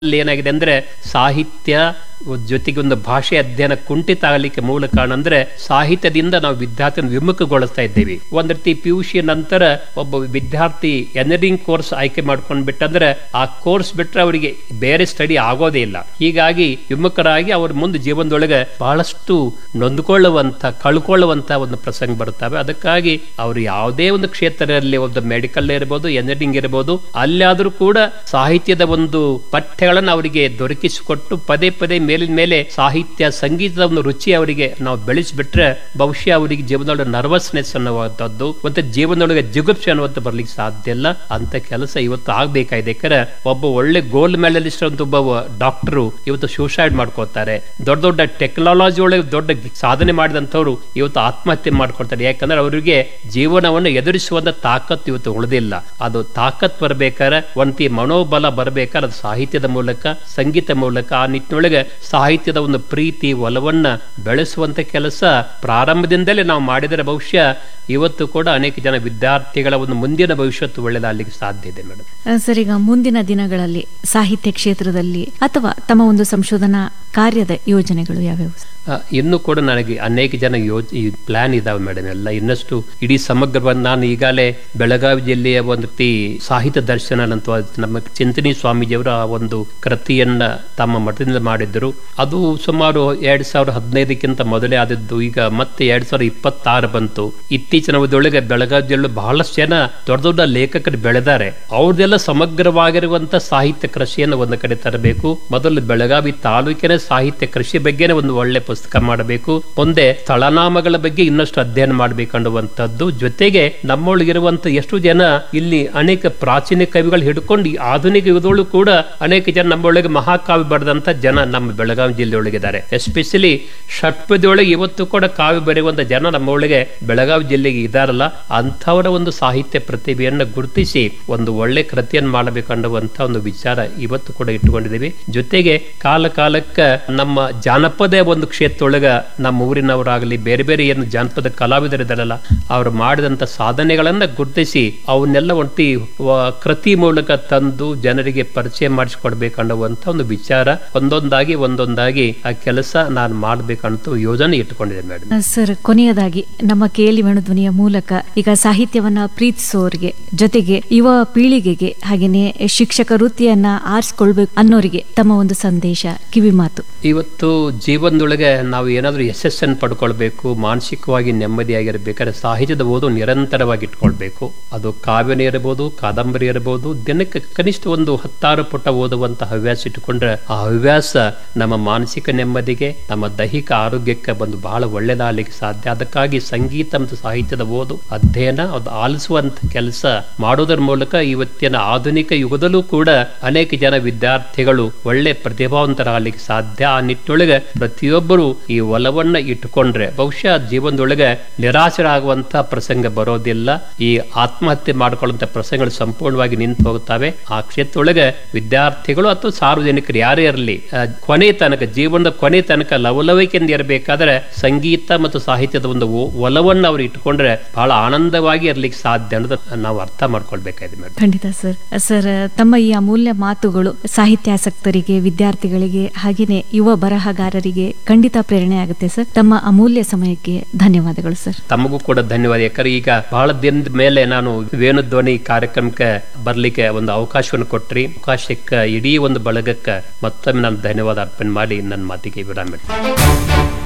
ಅಲ್ಲಿ ಏನಾಗಿದೆ ಅಂದ್ರೆ ಸಾಹಿತ್ಯ ಜೊತೆಗೆ ಒಂದು ಭಾಷೆ ಅಧ್ಯಯನ ಕುಂಠಿತ ಆಗಲಿಕ್ಕೆ ಮೂಲ ಕಾರಣ ಅಂದ್ರೆ ಸಾಹಿತ್ಯದಿಂದ ನಾವು ವಿದ್ಯಾರ್ಥಿಯನ್ನು ವಿಮುಖಗೊಳಿಸ್ತಾ ಇದ್ದೇವೆ ಒಂದ್ ರೀತಿ ಪಿ ಯು ಸಿ ನಂತರ ಒಬ್ಬ ವಿದ್ಯಾರ್ಥಿ ಎಂಜಿನಿಯರಿಂಗ್ ಕೋರ್ಸ್ ಆಯ್ಕೆ ಮಾಡ್ಕೊಂಡ್ ಬಿಟ್ಟಂದ್ರೆ ಆ ಕೋರ್ಸ್ ಬಿಟ್ರೆ ಅವರಿಗೆ ಬೇರೆ ಸ್ಟಡಿ ಆಗೋದೇ ಇಲ್ಲ ಹೀಗಾಗಿ ವಿಮುಖರಾಗಿ ಅವ್ರ ಮುಂದೆ ಜೀವನದೊಳಗೆ ಬಹಳಷ್ಟು ನೊಂದ್ಕೊಳ್ಳುವಂತ ಕಳ್ಕೊಳ್ಳುವಂತ ಒಂದು ಪ್ರಸಂಗ ಬರುತ್ತವೆ ಅದಕ್ಕಾಗಿ ಅವರು ಯಾವುದೇ ಒಂದು ಕ್ಷೇತ್ರದಲ್ಲಿ ಒಂದು ಮೆಡಿಕಲ್ ಇರಬಹುದು ಎಂಜಿನಿಯರಿಂಗ್ ಇರಬಹುದು ಅಲ್ಲಾದ್ರೂ ಕೂಡ ಸಾಹಿತ್ಯದ ಒಂದು ಪಠ್ಯಗಳನ್ನು ಅವರಿಗೆ ದೊರಕಿಸಿಕೊಟ್ಟು ಪದೇ ಪದೇ ಮೇಲಿನ ಮೇಲೆ ಸಾಹಿತ್ಯ ಸಂಗೀತದ ಒಂದು ರುಚಿ ಅವರಿಗೆ ನಾವು ಬೆಳೆಸಿಬಿಟ್ರೆ ಬಹುಶಃ ಅವರಿಗೆ ಜೀವನದೊಳಗೆ ನರ್ವಸ್ನೆಸ್ ಅನ್ನುವಂಥದ್ದು ಮತ್ತೆ ಜೀವನದೊಳಗೆ ಜಿಗುಪ್ಸೆ ಅನ್ನುವಂಥ ಬರ್ಲಿಕ್ಕೆ ಸಾಧ್ಯ ಇಲ್ಲ ಅಂತ ಕೆಲಸ ಇವತ್ತು ಆಗ್ಬೇಕಾಗಿದೆ ಯಾಕಂದ್ರೆ ಒಬ್ಬ ಒಳ್ಳೆ ಗೋಲ್ಡ್ ಮೆಡಲಿಸ್ಟ್ ಅಂತ ಒಬ್ಬ ಡಾಕ್ಟರು ಇವತ್ತು ಸೂಸೈಡ್ ಮಾಡ್ಕೋತಾರೆ ದೊಡ್ಡ ದೊಡ್ಡ ಟೆಕ್ನಾಲಜಿ ಒಳಗೆ ದೊಡ್ಡ ಸಾಧನೆ ಮಾಡಿದಂಥವ್ರು ಇವತ್ತು ಆತ್ಮಹತ್ಯೆ ಮಾಡ್ಕೊಳ್ತಾರೆ ಯಾಕಂದ್ರೆ ಅವರಿಗೆ ಜೀವನವನ್ನು ಎದುರಿಸುವಂತ ತಾಕತ್ತು ಇವತ್ತು ಉಳಿದಿಲ್ಲ ಅದು ತಾಕತ್ ಬರ್ಬೇಕಾದ್ರೆ ಒಂಟಿ ಮನೋಬಲ ಬರ್ಬೇಕಾದ್ರೆ ಅದು ಸಾಹಿತ್ಯದ ಮೂಲಕ ಸಂಗೀತ ಮೂಲಕ ಆ ನಿಟ್ಟಿನೊಳಗೆ ಸಾಹಿತ್ಯದ ಒಂದು ಪ್ರೀತಿ ಒಲವನ್ನ ಬೆಳೆಸುವಂತ ಕೆಲಸ ಪ್ರಾರಂಭದಿಂದಲೇ ನಾವು ಮಾಡಿದರೆ ಬಹುಶಃ ಇವತ್ತು ಕೂಡ ಅನೇಕ ಜನ ವಿದ್ಯಾರ್ಥಿಗಳ ಒಂದು ಮುಂದಿನ ಭವಿಷ್ಯತ್ತು ಒಳ್ಳೆದಾಗಲಿಕ್ಕೆ ಸಾಧ್ಯ ಇದೆ ಮೇಡಮ್ ಆ, ಸರ್ ಈಗ ಮುಂದಿನ ದಿನಗಳಲ್ಲಿ ಸಾಹಿತ್ಯ ಕ್ಷೇತ್ರದಲ್ಲಿ ಅಥವಾ ತಮ್ಮ ಒಂದು ಸಂಶೋಧನಾ ಕಾರ್ಯದ ಯೋಜನೆಗಳು ಯಾವ್ಯಾವು ಆ, ಇನ್ನೂ ಕೂಡ ನನಗೆ ಅನೇಕ ಜನ ಯೋಜ ಈ ಪ್ಲಾನ್ ಇದಾವೆ ಮೇಡಮ್ ಎಲ್ಲ ಇನ್ನಷ್ಟು ಇಡೀ ಸಮಗ್ರವಾಗಿ ನಾನು ಈಗಾಗಲೇ ಬೆಳಗಾವಿ ಜಿಲ್ಲೆಯ ಒಂದು ರೀತಿ ಸಾಹಿತ್ಯ ದರ್ಶನ ಅಂತ ನಮ್ಮ ಚಿಂತನಿ ಸ್ವಾಮೀಜಿಯವರ ಆ ಒಂದು ಕೃತಿಯನ್ನ ತಮ್ಮ ಮಠದಿಂದ ಮಾಡಿದ್ದರು ಅದು ಸುಮಾರು ಎರಡ್ ಸಾವಿರದ ಹದಿನೈದಕ್ಕಿಂತ ಮೊದಲೇ ಆದದ್ದು ಈಗ ಮತ್ತೆ ಎರಡ್ ಸಾವಿರದ ಇಪ್ಪತ್ತಾರು ಬಂತು ಇತ್ತೀಚಿನ ಅವಧಿಯೊಳಗೆ ಬೆಳಗಾವಿ ಜಿಲ್ಲೆ ಬಹಳಷ್ಟು ಜನ ದೊಡ್ಡ ದೊಡ್ಡ ಲೇಖಕರು ಬೆಳೆದಾರೆ ಅವ್ರದ್ದೆಲ್ಲ ಸಮಗ್ರವಾಗಿರುವಂತ ಸಾಹಿತ್ಯ ಕೃಷಿಯನ್ನು ಒಂದು ಕಡೆ ತರಬೇಕು ಮೊದಲು ಬೆಳಗಾವಿ ತಾಲೂಕಿನ ಸಾಹಿತ್ಯ ಕೃಷಿ ಬಗ್ಗೆನೇ ಒಂದು ಒಳ್ಳೆ ಪುಸ್ತಕ ಮಾಡಬೇಕು ಮುಂದೆ ಸ್ಥಳನಾಮಗಳ ಬಗ್ಗೆ ಇನ್ನಷ್ಟು ಅಧ್ಯಯನ ಮಾಡಬೇಕು ಅನ್ನುವಂಥದ್ದು ಜೊತೆಗೆ ನಮ್ಮೊಳಗಿರುವಂತ ಎಷ್ಟು ಜನ ಇಲ್ಲಿ ಅನೇಕ ಪ್ರಾಚೀನ ಕವಿಗಳು ಹಿಡ್ಕೊಂಡು ಈ ಆಧುನಿಕ ಯುಗದೊಳಗೂ ಕೂಡ ಅನೇಕ ಜನ ನಮ್ಮೊಳಗೆ ಮಹಾಕಾವ್ಯ ಬರೆದಂತ ಜನ ನಮ್ಮ ಬೆಳಗಾವಿ ಜಿಲ್ಲೆಯೊಳಗಿದ್ದಾರೆ ಎಸ್ಪೆಷಲಿ ಷಟ್ಪದಿಯೊಳಗೆ ಇವತ್ತು ಕೂಡ ಕಾವ್ಯ ಬರೆಯುವಂತ ಜನ ನಮ್ಮೊಳಗೆ ಬೆಳಗಾವಿ ಜಿಲ್ಲೆಗೆ ಇದಾರಲ್ಲ ಅಂಥವರ ಒಂದು ಸಾಹಿತ್ಯ ಪ್ರತಿಭೆಯನ್ನ ಗುರುತಿಸಿ ಒಂದು ಒಳ್ಳೆ ಕೃತಿಯನ್ನು ಮಾಡಬೇಕು ಅನ್ನುವಂತ ಒಂದು ವಿಚಾರ ಇವತ್ತು ಕೂಡ ಇಟ್ಟುಕೊಂಡಿದ್ದೀವಿ ಜೊತೆಗೆ ಕಾಲ ಕಾಲಕ್ಕೆ ನಮ್ಮ ಜಾನಪದ ಒಂದು ಕ್ಷೇತ್ರದೊಳಗ ನಮ್ಮ ಊರಿನವರಾಗಲಿ ಬೇರೆ ಬೇರೆ ಏನು ಜಾನಪದ ಕಲಾವಿದರಿದ್ದಾರಲ್ಲ ಅವರು ಮಾಡಿದಂತ ಸಾಧನೆಗಳನ್ನ ಗುರುತಿಸಿ ಅವನ್ನೆಲ್ಲ ಒಂಟಿ ವ- ಕೃತಿ ಮೂಲಕ ತಂದು ಜನರಿಗೆ ಪರಿಚಯ ಮಾಡಿಸ್ಕೊಡ್ಬೇಕು ಅನ್ನುವಂತ ಒಂದು ವಿಚಾರ ಒಂದೊಂದಾಗಿ ಒಂದೊಂದಾಗಿ ಆ ಕೆಲಸ ನಾನು ಮಾಡ್ಬೇಕಂತ ಯೋಜನೆ ಇಟ್ಟುಕೊಂಡಿದ್ದೆ ಮೇಡಮ್ ಆ, ಸರ್ ಕೊನೆಯದಾಗಿ ನಮ್ಮ ಕೇಳಿ ಧ್ವನಿಯ ಮೂಲಕ ಈಗ ಸಾಹಿತ್ಯವನ್ನ ಪ್ರೀತಿಸೋರಿಗೆ ಜೊತೆಗೆ ಯುವ ಪೀಳಿಗೆಗೆ ಹಾಗೇನೆ ಶಿಕ್ಷಕ ವೃತ್ತಿಯನ್ನ ಆರಿಸ್ಕೊಳ್ಬೇಕು ಅನ್ನೋರಿಗೆ ತಮ್ಮ ಒಂದು ಸಂದೇಶ ಕಿವಿ ಮಾತು ಇವತ್ತು ಜೀವನದೊಳಗೆ ನಾವು ಏನಾದರೂ ಯಶಸ್ಸನ್ನು ಪಡ್ಕೊಳ್ಬೇಕು ಮಾನಸಿಕವಾಗಿ ನೆಮ್ಮದಿಯಾಗಿರ್ಬೇಕಾದ್ರೆ ಸಾಹಿತ್ಯದ ಓದು ನಿರಂತರವಾಗಿ ಇಟ್ಕೊಳ್ಬೇಕು ಅದು ಕಾವ್ಯನೇ ಇರಬಹುದು ಕಾದಂಬರಿ ಇರಬಹುದು ದಿನಕ್ಕೆ ಕನಿಷ್ಠ ಒಂದು ಹತ್ತಾರು ಪುಟ ಓದುವಂತ ಹವ್ಯಾಸ ಇಟ್ಟುಕೊಂಡ್ರೆ ಆ ಹವ್ಯಾಸ ನಮ್ಮ ಮಾನಸಿಕ ನೆಮ್ಮದಿಗೆ ನಮ್ಮ ದೈಹಿಕ ಆರೋಗ್ಯಕ್ಕೆ ಬಂದು ಬಹಳ ಒಳ್ಳೆಯದಾಗಲಿಕ್ಕೆ ಸಾಧ್ಯ ಅದಕ್ಕಾಗಿ ಸಂಗೀತ ಮತ್ತು ಸಾಹಿತ್ಯದ ಓದು ಅಧ್ಯಯನ ಅದು ಆಲಿಸುವಂತ ಕೆಲಸ ಮಾಡೋದರ ಮೂಲಕ ಇವತ್ತಿನ ಆಧುನಿಕ ಯುಗದಲ್ಲೂ ಕೂಡ ಅನೇಕ ಜನ ವಿದ್ಯಾರ್ಥಿಗಳು ಒಳ್ಳೆ ಪ್ರತಿಭಾವಂತರಾಗಲಿಕ್ಕೆ ಸಾಧ್ಯ ಆ ನಿಟ್ಟೊಳಗೆ ಪ್ರತಿಯೊಬ್ಬರು ಈ ಒಲವನ್ನ ಇಟ್ಟುಕೊಂಡ್ರೆ ಬಹುಶಃ ಜೀವನದೊಳಗೆ ನಿರಾಶರಾಗುವಂತ ಪ್ರಸಂಗ ಬರೋದಿಲ್ಲ ಈ ಆತ್ಮಹತ್ಯೆ ಮಾಡಿಕೊಳ್ಳುವಂತ ಪ್ರಸಂಗಗಳು ಸಂಪೂರ್ಣವಾಗಿ ನಿಂತು ಹೋಗುತ್ತವೆ ಆ ಕ್ಷೇತ್ರದೊಳಗೆ ವಿದ್ಯಾರ್ಥಿಗಳು ಅಥವಾ ಸಾರ್ವಜನಿಕರು ಯಾರೇ ಇರಲಿ ಕೊನೆ ತನಕ ಜೀವನದ ಕೊನೆ ತನಕ ಲವಲವಿಕೆಯಿಂದ ಇರಬೇಕಾದ್ರೆ ಸಂಗೀತ ಮತ್ತು ಸಾಹಿತ್ಯದ ಒಂದು ಒ- ಒಲವನ್ನು ಅವ್ರು ಇಟ್ಕೊಂಡ್ರೆ ಬಹಳ ಆನಂದವಾಗಿ ಇರ್ಲಿಕ್ಕೆ ಸಾಧ್ಯ ಅನ್ನೋದು ನಾವು ಅರ್ಥ ಮಾಡ್ಕೊಳ್ಬೇಕಾಗಿದೆ ಮೇಡಮ್ ಖಂಡಿತ ಸರ್ ಸರ್ ತಮ್ಮ ಈ ಅಮೂಲ್ಯ ಮಾತುಗಳು ಸಾಹಿತ್ಯಾಸಕ್ತರಿಗೆ ವಿದ್ಯಾರ್ಥಿಗಳಿಗೆ ಹಾಗೇನೆ ಯುವ ಬರಹಗಾರರಿಗೆ ಖಂಡಿತ ಪ್ರೇರಣೆ ಆಗುತ್ತೆ ಸರ್ ತಮ್ಮ ಅಮೂಲ್ಯ ಸಮಯಕ್ಕೆ ಧನ್ಯವಾದಗಳು ಸರ್ ತಮಗೂ ಕೂಡ ಧನ್ಯವಾದ ಯಾಕಂದ್ರೆ ಈಗ ಬಹಳ ದಿನದ ಮೇಲೆ ನಾನು ವೇಣುಧ್ವನಿ ಕಾರ್ಯಕ್ರಮಕ್ಕೆ ಬರ್ಲಿಕ್ಕೆ ಒಂದು ಅವಕಾಶವನ್ನು ಕೊಟ್ರಿ ಅವಕಾಶಕ್ಕೆ ಇಡೀ ಒಂದು ಬಳಗಕ್ಕೆ ಮತ್ತೊಮ್ಮೆ ನಾನು ಧನ್ಯವಾದ ಅರ್ಪಣೆ ಮಾಡಿ ನನ್ನ ಮಾತಿಗೆ ವಿರಾಮ ಇಡ್ತೀನಿ.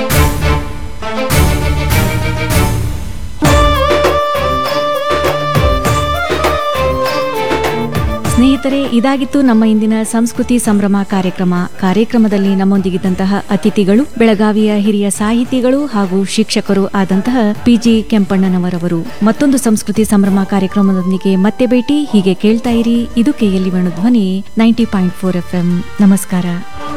ಸ್ನೇಹಿತರೆ ಇದಾಗಿತ್ತು ನಮ್ಮ ಇಂದಿನ ಸಂಸ್ಕೃತಿ ಸಂಭ್ರಮ ಕಾರ್ಯಕ್ರಮ ಕಾರ್ಯಕ್ರಮದಲ್ಲಿ ನಮ್ಮೊಂದಿಗಿದ್ದಂತಹ ಅತಿಥಿಗಳು ಬೆಳಗಾವಿಯ ಹಿರಿಯ ಸಾಹಿತಿಗಳು ಹಾಗೂ ಶಿಕ್ಷಕರು ಆದಂತಹ ಪಿಜಿ ಕೆಂಪಣ್ಣನವರವರು ಮತ್ತೊಂದು ಸಂಸ್ಕೃತಿ ಸಂಭ್ರಮ ಕಾರ್ಯಕ್ರಮದೊಂದಿಗೆ ಮತ್ತೆ ಭೇಟಿ ಹೀಗೆ ಕೇಳ್ತಾ ಇರಿ ಇದು ಕೆಎಲ್ಇ ವೇಣು ಧ್ವನಿ ನೈಂಟಿ ಪಾಯಿಂಟ್ ಫೋರ್ ಎಫ್ ನಮಸ್ಕಾರ